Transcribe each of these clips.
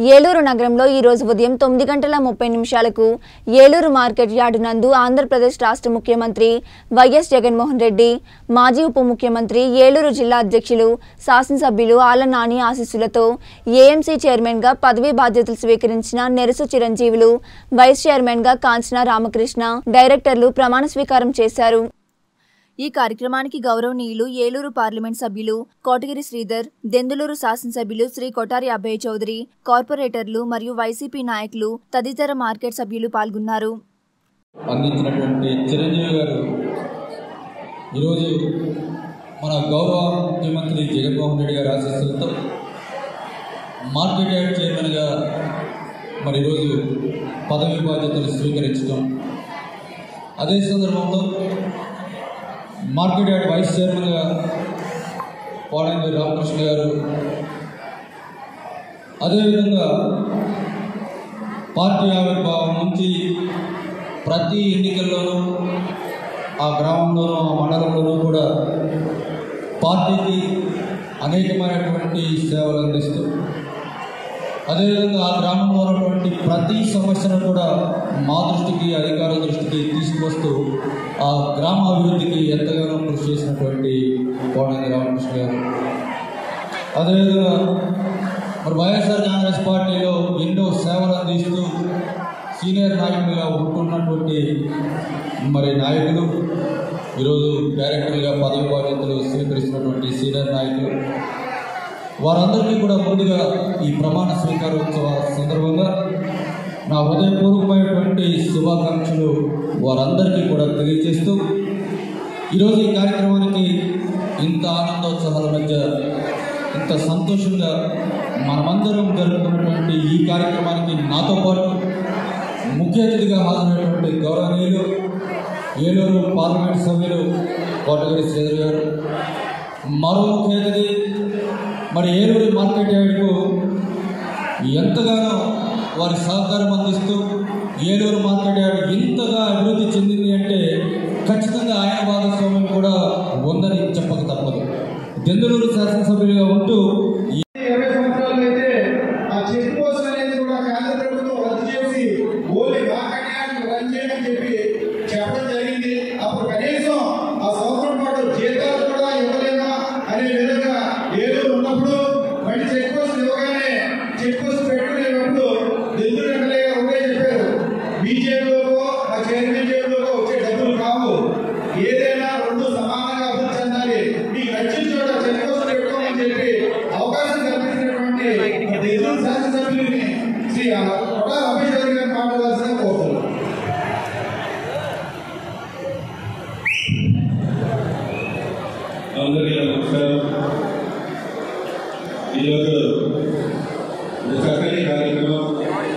ఏలూరు నగరంలో ఈ రోజు ఉదయం తొమ్మిది గంటల ముప్పై నిమిషాలకు ఏలూరు మార్కెట్ యార్డు నందు ఆంధ్రప్రదేశ్ రాష్ట్ర ముఖ్యమంత్రి వైఎస్ జగన్మోహన్ రెడ్డి మాజీ ఉప ముఖ్యమంత్రి ఏలూరు జిల్లా అధ్యక్షులు శాసనసభ్యులు ఆళ్ల నాని ఆశీస్సులతో ఏఎంసీ చైర్మన్గా పదవీ బాధ్యతలు స్వీకరించిన నెరసు చిరంజీవులు వైస్ చైర్మన్గా కాంచన రామకృష్ణ డైరెక్టర్లు ప్రమాణ స్వీకారం చేశారు ఈ కార్యక్రమానికి గౌరవనీయులు ఏలూరు పార్లమెంట్ సభ్యులు కోటగిరి శ్రీధర్ దెందులూరు శాసనసభ్యులు శ్రీ కొటారి అభయ్ చౌదరి కార్పొరేటర్లు మరియు వైసీపీ నాయకులు తదితర మార్కెట్ సభ్యులు పాల్గొన్నారు అందించినటువంటి చిరంజీవి గారు ఈరోజు మన గౌరవ ముఖ్యమంత్రి జగన్మోహన్ రెడ్డి గారి ఆశీస్సులతో మార్కెట్ యార్డ్ చైర్మన్గా మరి ఈరోజు పదవి బాధ్యతలు స్వీకరించడం అదే సందర్భంలో మార్కెట్ యార్డ్ వైస్ చైర్మన్గా పోలంగి రామకృష్ణ గారు అదేవిధంగా పార్టీ ఆవిర్భావం నుంచి ప్రతి ఎన్నికల్లోనూ ఆ గ్రామంలోనూ ఆ మండలంలోనూ కూడా పార్టీకి అనేకమైనటువంటి సేవలు అందిస్తూ అదేవిధంగా ఆ గ్రామంలో ఉన్నటువంటి ప్రతి సమస్యను కూడా మా దృష్టికి అధికారుల దృష్టికి తీసుకొస్తూ ఆ గ్రామ అభివృద్ధికి ఎంతగానో కృషి చేసినటువంటి కోడంగి రామకృష్ణ గారు అదేవిధంగా మరి వైఎస్ఆర్ కాంగ్రెస్ పార్టీలో ఎన్నో సేవలు అందిస్తూ సీనియర్ నాయకులుగా ఉంటున్నటువంటి మరి నాయకులు ఈరోజు డైరెక్టర్గా పదవి బాధ్యతలు స్వీకరిస్తున్నటువంటి సీనియర్ నాయకులు వారందరికీ కూడా ముందుగా ఈ ప్రమాణ స్వీకారోత్సవ సందర్భంగా నా హృదయపూర్వకమైనటువంటి శుభాకాంక్షలు వారందరికీ కూడా తెలియజేస్తూ ఈరోజు ఈ కార్యక్రమానికి ఇంత ఆనందోత్సాహాల మధ్య ఇంత సంతోషంగా మనమందరం జరుపుకున్నటువంటి ఈ కార్యక్రమానికి నాతో పాటు ముఖ్య అతిథిగా హాజరైనటువంటి గౌరవనీయులు ఏలూరు పార్లమెంట్ సభ్యులు కోటగిరి శ్రీధర్ గారు మరో ముఖ్య అతిథి మరి ఏలూరు మార్కెట్ యార్డ్కు ఎంతగానో వారి సహకారం అందిస్తూ ఏలూరు మార్కెట్ యార్డ్ ఇంతగా అభివృద్ధి చెందింది అంటే ఖచ్చితంగా ఆయన భాగస్వామ్యం కూడా ఉందని చెప్పక తప్పదు దెందులూరు శాసనసభ్యులుగా ఉంటూ ఇరవై సంవత్సరాలు అయితే ఆ చెక్ పోస్ట్ అనేది కూడా కేంద్ర ప్రభుత్వం రద్దు చేసి ఓన్లీ మార్కెట్ యార్డ్ రన్ చేయమని చెప్పి చెప్పడం జరిగింది అప్పుడు కనీసం ఆ సంవత్సరం పాటు జీతాలు కూడా ఇవ్వలేమా అనే విధంగా ఏదో ఉన్నప్పుడు మళ్ళీ చెక్ పోస్ట్ ఇవ్వగానే చెక్ పోస్ట్ పెట్టుకునేటప్పుడు దిల్లు ఎమ్మెల్యే గారు ఒకటే చెప్పారు బీజేపీలో ఆ చైర్మన్ జేబులో వచ్చే డబ్బులు కావు ఏదైనా రెండు సమానంగా అభివృద్ధి చెందాలి మీకు నచ్చిన చోట చెక్ పోస్ట్ పెట్టుకోమని చెప్పి అవకాశం కల్పించినటువంటి ఎదురు శాసనసభ్యులని శ్రీ కొట్ట అభయ్ చౌదరి గారిని మాట్లాడాల్సిన కోరుతున్నాను అందరికీ నమస్కారం ఈరోజు ఒక చక్కని కార్యక్రమం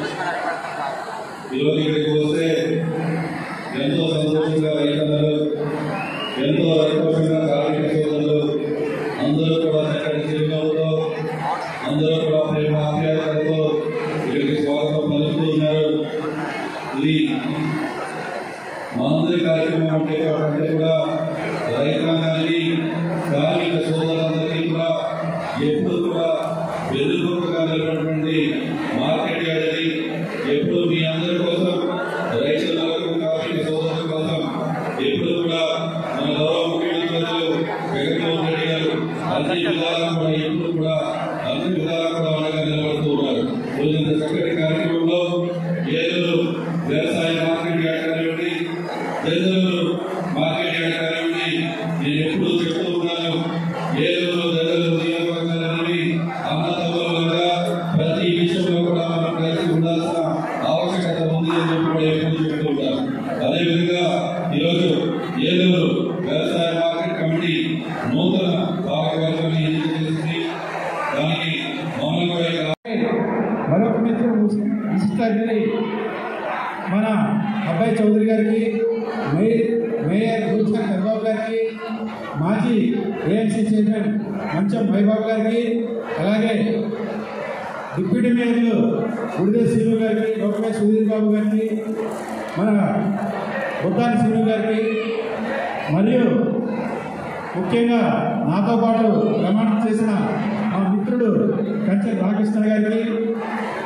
ఈరోజు ఇక్కడికి వస్తే ఎంతో సంతోషంగా రైతున్నారు ఎంతో సంతోషంగా కార్మిక సోదరులు అందరూ కూడా చక్కటి చిరునవ్వుతో అందరూ కూడా ప్రేమ ఆప్యాయతలతో ఇక్కడికి స్వాగతం పలుకుతూ ఉన్నారు ఇది మనందరి కార్యక్రమం అంటే అంటే కూడా రైతాంగాన్ని కార్మిక సోదరులందరికీ కూడా ఎప్పుడు కూడా వెలుగుగా నిలబడినటువంటి మార్కెట్ యార్డ్ ఎప్పుడు మీ అందరి కోసం రైతులకు కార్మిక సోదరుల కోసం ఎప్పుడు కూడా మన గౌరవ ముఖ్యమంత్రి జగన్మోహన్ రెడ్డి గారు అన్ని విధాలా కూడా ఎప్పుడు కూడా అన్ని విధాలా కూడా అండగా నిలబడుతూ ఉన్నారు రోజు ఇంత చక్కటి కార్యక్రమంలో ఏలూరు వ్యవసాయ మార్కెట్ యార్డ్ కానివ్వండి దళితులు మార్కెట్ యార్డ్ కానివ్వండి నేను ఎప్పుడూ చెప్తూ ఉన్నాను ఏలూరు దళితులు నియోజకవర్గాలనేవి అన్నదమ్ములుగా ప్రతి విషయంలో కూడా మనం కలిసి ఉండాల్సిన ఆవశ్యకత ఉంది అని చెప్పి కూడా ఎప్పుడు చెప్తూ ఉంటాను అదేవిధంగా ఈరోజు ఏలూరు వ్యవసాయ మార్కెట్ కమిటీ నూతన భాగవర్గాన్ని ఎన్నిక చేసింది దానికి మమ్మల్ని కూడా ఈ మరొక మిత్రుడు విశిష్ట అతిథి మన అబ్బాయి చౌదరి గారికి మేయర్ మేయర్ రూప్సన్ చంద్రబాబు గారికి మాజీ ఏఎంసీ చైర్మన్ మంచం వైబాబు గారికి అలాగే డిప్యూటీ మేయర్లు గుడిదే శ్రీను గారికి లోకమే సుధీర్ బాబు గారికి మన బుద్ధాని శ్రీను గారికి మరియు ముఖ్యంగా నాతో పాటు ప్రమాణం చేసిన మా మిత్రుడు కంచె రామకృష్ణ గారికి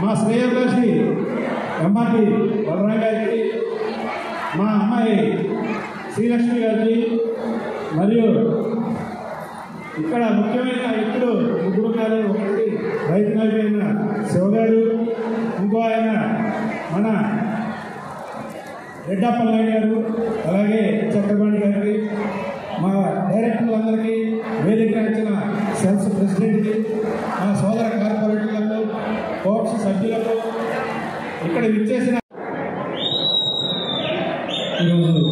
మా శ్రేయోదర్శి ఎంఆర్టి బలరాం గారికి మా అమ్మాయి శ్రీలక్ష్మి గారికి మరియు ఇక్కడ ముఖ్యమైన వ్యక్తులు ముగ్గురు ఉన్నారు ఒకటి రైతు నాయకుడైన శివగారు ఇంకో ఆయన మన రెడ్డాపల్లి గారు అలాగే చక్రపాణి గారికి మా డైరెక్టర్లందరికీ వేదిక ఇచ్చిన సెల్స్ ప్రెసిడెంట్కి మా సోదర కార్పొరేటర్లకు కోర్ట్స్ సభ్యులకు ఇక్కడ విచ్చేసిన ఈరోజు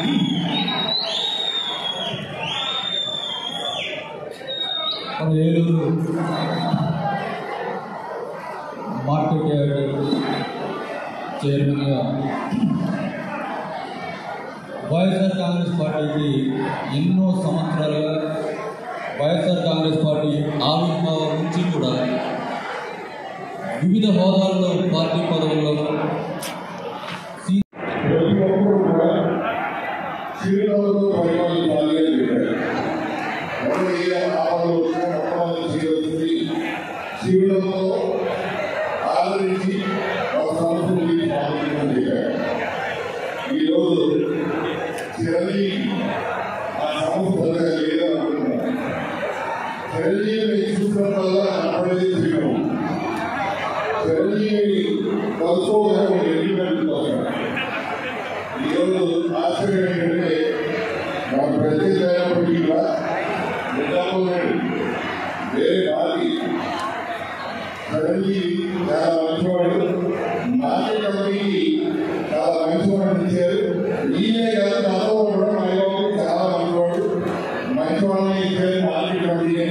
మన ఏలూరు మార్కెట్ యార్డ్ చైర్మన్గా వైఎస్ఆర్ కాంగ్రెస్ పార్టీకి ఎన్నో సంవత్సరాలుగా వైఎస్ఆర్ కాంగ్రెస్ పార్టీ ఆవిర్భావం నుంచి కూడా వివిధ హోదాల్లో పార్టీ పదవుల్లో సీ- ప్రతి ఒక్కరు కూడా చిరునవ్వుతో పరిపాలించాలి అని చెప్పారు ఎవరు ఏ ఆపదలు వచ్చినా మొట్టమొదటి చేయవలసింది చిరునవ్వుతో ఆదరించి ఒక సంస్కృతిని పాటించమని చెప్పారు ఈరోజు చిరంజీవి ఆ సంస్థ లేదనుకుంటున్నారు చిరంజీవిని చూసినప్పుడల్లా కనపడేది చిరునవ్వు చిరంజీవి కలుసుకోగల ఎగ్రిమెంట్ కోసం ఈరోజు ఆశ్చర్యం ఏంటంటే మా ప్రత్యేక అయినప్పటికీ కూడా నిజామున్నాడు వేరే పార్టీ చిరంజీవి చాలా మంచివాడు మార్కెట్ కమిటీకి చాలా మంచివాడు ఇచ్చారు ఈయనే కాదు నాతో కూడా మైబాబు చాలా మంచివాడు మంచివాడిని ఇచ్చారు మార్కెట్ కమిటీ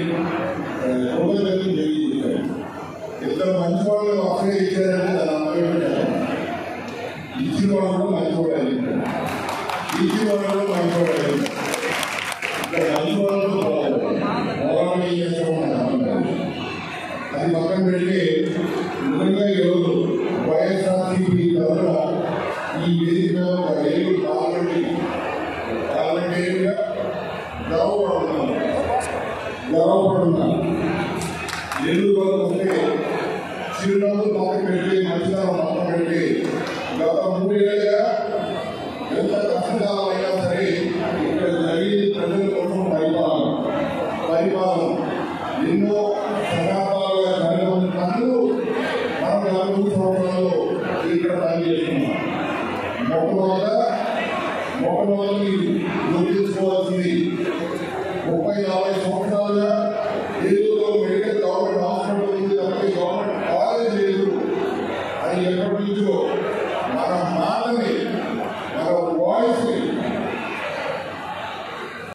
రోజు జరిగించారు ఇద్దరు మంచి వాళ్ళు అప్పుడే ఇచ్చారంటే దాని అర్థం ఇచ్చిన వాళ్ళు మంచివాడు ఇచ్చిన వాళ్ళు మంచివాడు ఇక్కడ మంచి వాళ్ళు పోరాటం చేస్తామని అది పక్కన పెట్టి నిజంగా ఈరోజు వైఎస్ఆర్సీపీ తరఫున ఈ వేదిక మీద ఒక ఏడు పార్లమెంట్ పార్లమెంటరీగా గర్వపడుతున్నాను గర్వపడుతున్నాను ఎందుకు అంటే చిరునవ్వు పక్కన పెట్టి మంచితనం పక్కన పెట్టి గత మూడేళ్ళుగా ఎంత కష్టకాలం అయినా సరే ఇక్కడ జరిగింది ప్రజల కోసం పరిపాలన పరిపాలన ఎన్నో శతాబ్దాలుగా జరగని పనులు మనం నాలుగు సంవత్సరాలు ఇక్కడ పనిచేస్తున్నాం మొట్టమొదట మొట్టమొదటి గుర్తించుకోవాల్సింది ముప్పై నలభై సంవత్సరాలుగా ఏలూరులో మెడికల్ గవర్నమెంట్ హాస్పిటల్ ఉంది తప్ప గవర్నమెంట్ కాలేజ్ లేదు అని ఎప్పటి నుంచో మన మాటని